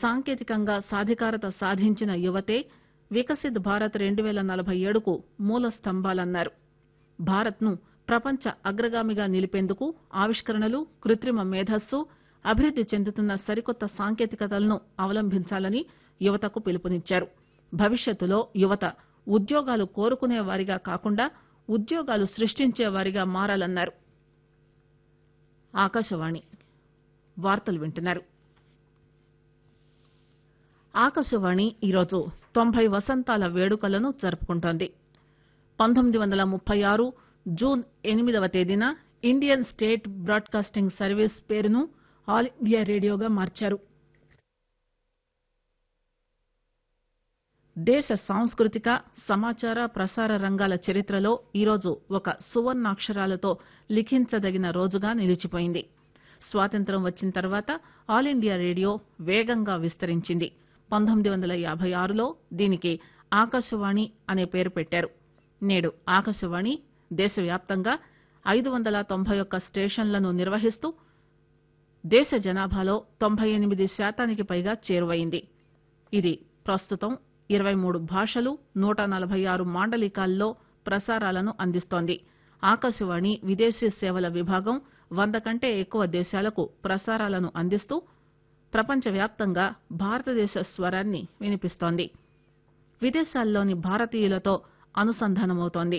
సాంకేతికంగా సాధికారత సాధించిన యువతే వికసిత్ భారత్ రెండు పేల నలభై ఏడుకు మూల స్తంభాలన్నారు భారత్ ను ప్రపంచ అగ్రగామిగా నిలిపేందుకు ఆవిష్కరణలు కృత్రిమ మేధస్సు అభివృద్ది చెందుతున్న సరికొత్త సాంకేతికతలను అవలంబించాలని యువతకు పిలుపునిచ్చారు భవిష్యత్తులో యువత ఉద్యోగాలు కోరుకునే వారిగా కాకుండా ఉద్యోగాలు సృష్టించే వారిగా మారాలన్నారు ఆకాశవాణి వార్తలు వింటున్నారు ఆకాశవాణి ఈరోజు తొంభై వసంతాల వేడుకలను జరుపుకుంటోంది పంతొమ్మిది వందల ముప్పై ఆరు జూన్ ఎనిమిదవ తేదీన ఇండియన్ స్టేట్ బ్రాడ్కాస్టింగ్ సర్వీస్ పేరును ఆల్ ఇండియా రేడియోగా మార్చారు దేశ సాంస్కృతిక సమాచార ప్రసార రంగాల చరిత్రలో ఈరోజు ఒక సువర్ణాక్షరాలతో లిఖించదగిన రోజుగా నిలిచిపోయింది స్వాతంత్ర్యం వచ్చిన తర్వాత ఆల్ ఇండియా రేడియో వేగంగా విస్తరించింది పంతొమ్మిది వందల యాభై ఆరులో దీనికి ఆకాశవాణి అనే పేరు పెట్టారు నేడు ఆకాశవాణి దేశవ్యాప్తంగా ఐదు వందల తొంభై ఒక్క స్టేషన్లను నిర్వహిస్తూ దేశ జనాభాలో తొంభై ఎనిమిది శాతానికి పైగా చేరువైంది ఇది ప్రస్తుతం ఇరవై మూడు భాషలు నూట నలభై ఆరు మాండలికాల్లో ప్రసారాలను అందిస్తోంది ఆకాశవాణి విదేశీ సేవల విభాగం వంద కంటే ఎక్కువ దేశాలకు ప్రసారాలను అందిస్తూ ప్రపంచవ్యాప్తంగా భారతదేశ స్వరాన్ని వినిపిస్తోంది విదేశాల్లోని భారతీయులతో అనుసంధానమవుతోంది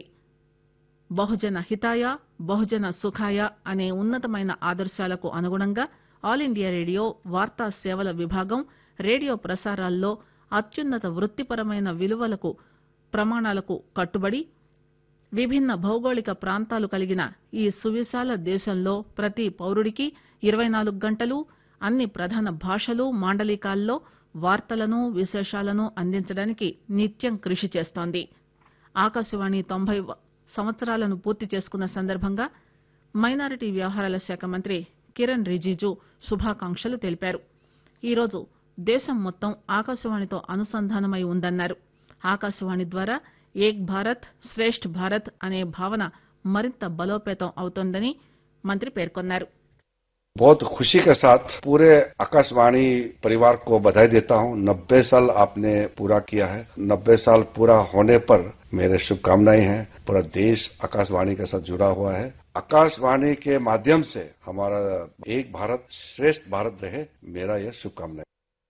బహుజన హితాయ బహుజన సుఖాయ అనే ఉన్నతమైన ఆదర్శాలకు అనుగుణంగా ఆల్ ఇండియా రేడియో వార్తా సేవల విభాగం రేడియో ప్రసారాల్లో అత్యున్నత వృత్తిపరమైన విలువలకు ప్రమాణాలకు కట్టుబడి విభిన్న భౌగోళిక ప్రాంతాలు కలిగిన ఈ సువిశాల దేశంలో ప్రతి పౌరుడికి ఇరవై నాలుగు గంటలు అన్ని ప్రధాన భాషలు మాండలికాల్లో వార్తలను విశేషాలను అందించడానికి నిత్యం కృషి చేస్తోంది ఆకాశవాణి తొంభై సంవత్సరాలను పూర్తి చేసుకున్న సందర్భంగా మైనారిటీ వ్యవహారాల శాఖ మంత్రి కిరణ్ రిజిజు శుభాకాంక్షలు తెలిపారు ఈరోజు దేశం మొత్తం ఆకాశవాణితో అనుసంధానమై ఉందన్నారు ఆకాశవాణి ద్వారా ఏక్ భారత్ శ్రేష్ఠ్ భారత్ అనే భావన మరింత బలోపేతం అవుతోందని మంత్రి పేర్కొన్నారు बहुत खुशी के साथ पूरे आकाशवाणी परिवार को बधाई देता हूं नब्बे साल आपने पूरा किया है नब्बे साल पूरा होने पर मेरे शुभकामनाएं हैं पूरा देश आकाशवाणी के साथ जुड़ा हुआ है आकाशवाणी के माध्यम से हमारा एक भारत श्रेष्ठ भारत रहे मेरा यह शुभकामनाएं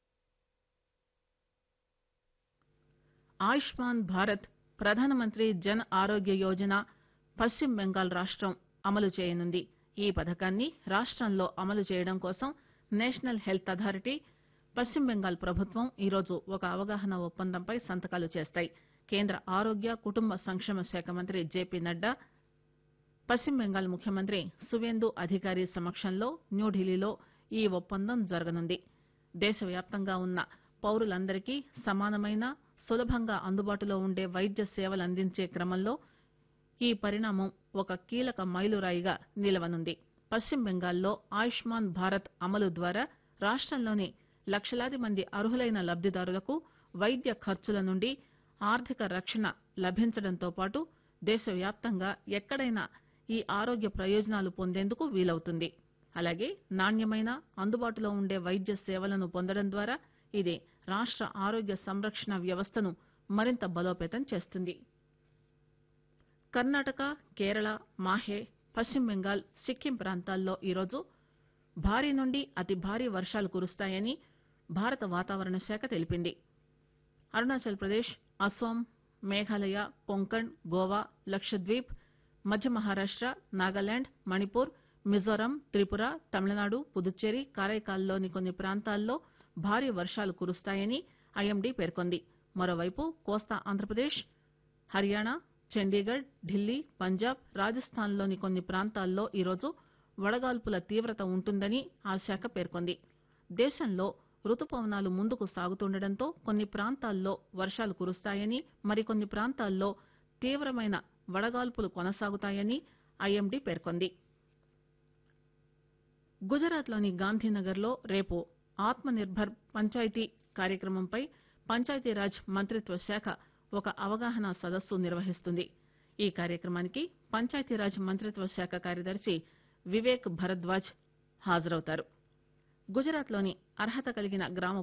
ఆయుష్మాన్ భారత్ ప్రధానమంత్రి జన్ ఆరోగ్య యోజన పశ్చిమ బెంగాల్ రాష్టం అమలు చేయనుంది ఈ పథకాన్ని రాష్టంలో అమలు చేయడం కోసం నేషనల్ హెల్త్ అథారిటీ పశ్చిమ బెంగాల్ ప్రభుత్వం ఈరోజు ఒక అవగాహన ఒప్పందంపై సంతకాలు చేస్తాయి కేంద్ర ఆరోగ్య కుటుంబ సంక్షేమ శాఖ మంత్రి జేపీ నడ్డా పశ్చిమ బెంగాల్ ముఖ్యమంత్రి సువేందు అధికారి సమక్షంలో న్యూఢిల్లీలో ఈ ఒప్పందం జరగనుంది దేశవ్యాప్తంగా ఉన్న పౌరులందరికీ సమానమైన సులభంగా అందుబాటులో ఉండే వైద్య సేవలు అందించే క్రమంలో ఈ పరిణామం ఒక కీలక మైలురాయిగా నిలవనుంది పశ్చిమ బెంగాల్లో ఆయుష్మాన్ భారత్ అమలు ద్వారా రాష్టంలోని లక్షలాది మంది అర్హులైన లబ్దిదారులకు వైద్య ఖర్చుల నుండి ఆర్థిక రక్షణ లభించడంతో పాటు దేశవ్యాప్తంగా ఎక్కడైనా ఈ ఆరోగ్య ప్రయోజనాలు పొందేందుకు వీలవుతుంది అలాగే నాణ్యమైన అందుబాటులో ఉండే వైద్య సేవలను పొందడం ద్వారా ఇది రాష్ట ఆరోగ్య సంరక్షణ వ్యవస్థను మరింత బలోపేతం చేస్తుంది కర్ణాటక కేరళ మాహే పశ్చిమ బెంగాల్ సిక్కిం ప్రాంతాల్లో ఈరోజు భారీ నుండి అతి భారీ వర్షాలు కురుస్తాయని భారత వాతావరణ శాఖ తెలిపింది అరుణాచల్ ప్రదేశ్ అస్సాం మేఘాలయ కొంకణ్ గోవా లక్షద్వీప్ మధ్య మహారాష్ట నాగాలాండ్ మణిపూర్ మిజోరాం త్రిపుర తమిళనాడు పుదుచ్చేరి కారైకాల్లోని కొన్ని ప్రాంతాల్లో భారీ వర్షాలు కురుస్తాయని ఐఎండీ పేర్కొంది మరోవైపు కోస్తా ఆంధ్రప్రదేశ్ హర్యానా చండీగఢ్ ఢిల్లీ పంజాబ్ రాజస్థాన్లోని కొన్ని ప్రాంతాల్లో ఈరోజు వడగాల్పుల తీవ్రత ఉంటుందని ఆ శాఖ పేర్కొంది దేశంలో రుతుపవనాలు ముందుకు సాగుతుండటంతో కొన్ని ప్రాంతాల్లో వర్షాలు కురుస్తాయని మరికొన్ని ప్రాంతాల్లో తీవ్రమైన వడగాల్పులు కొనసాగుతాయని ఐఎండీ పేర్కొంది గుజరాత్లోని గాంధీనగర్లో రేపు ఆత్మ నిర్భర్ పంచాయతీ కార్యక్రమంపై పంచాయతీరాజ్ మంత్రిత్వ శాఖ ఒక అవగాహన సదస్సు నిర్వహిస్తుంది ఈ కార్యక్రమానికి పంచాయతీరాజ్ మంత్రిత్వ శాఖ కార్యదర్శి వివేక్ భరద్వాజ్ హాజరవుతారు గుజరాత్లోని అర్హత కలిగిన గ్రామ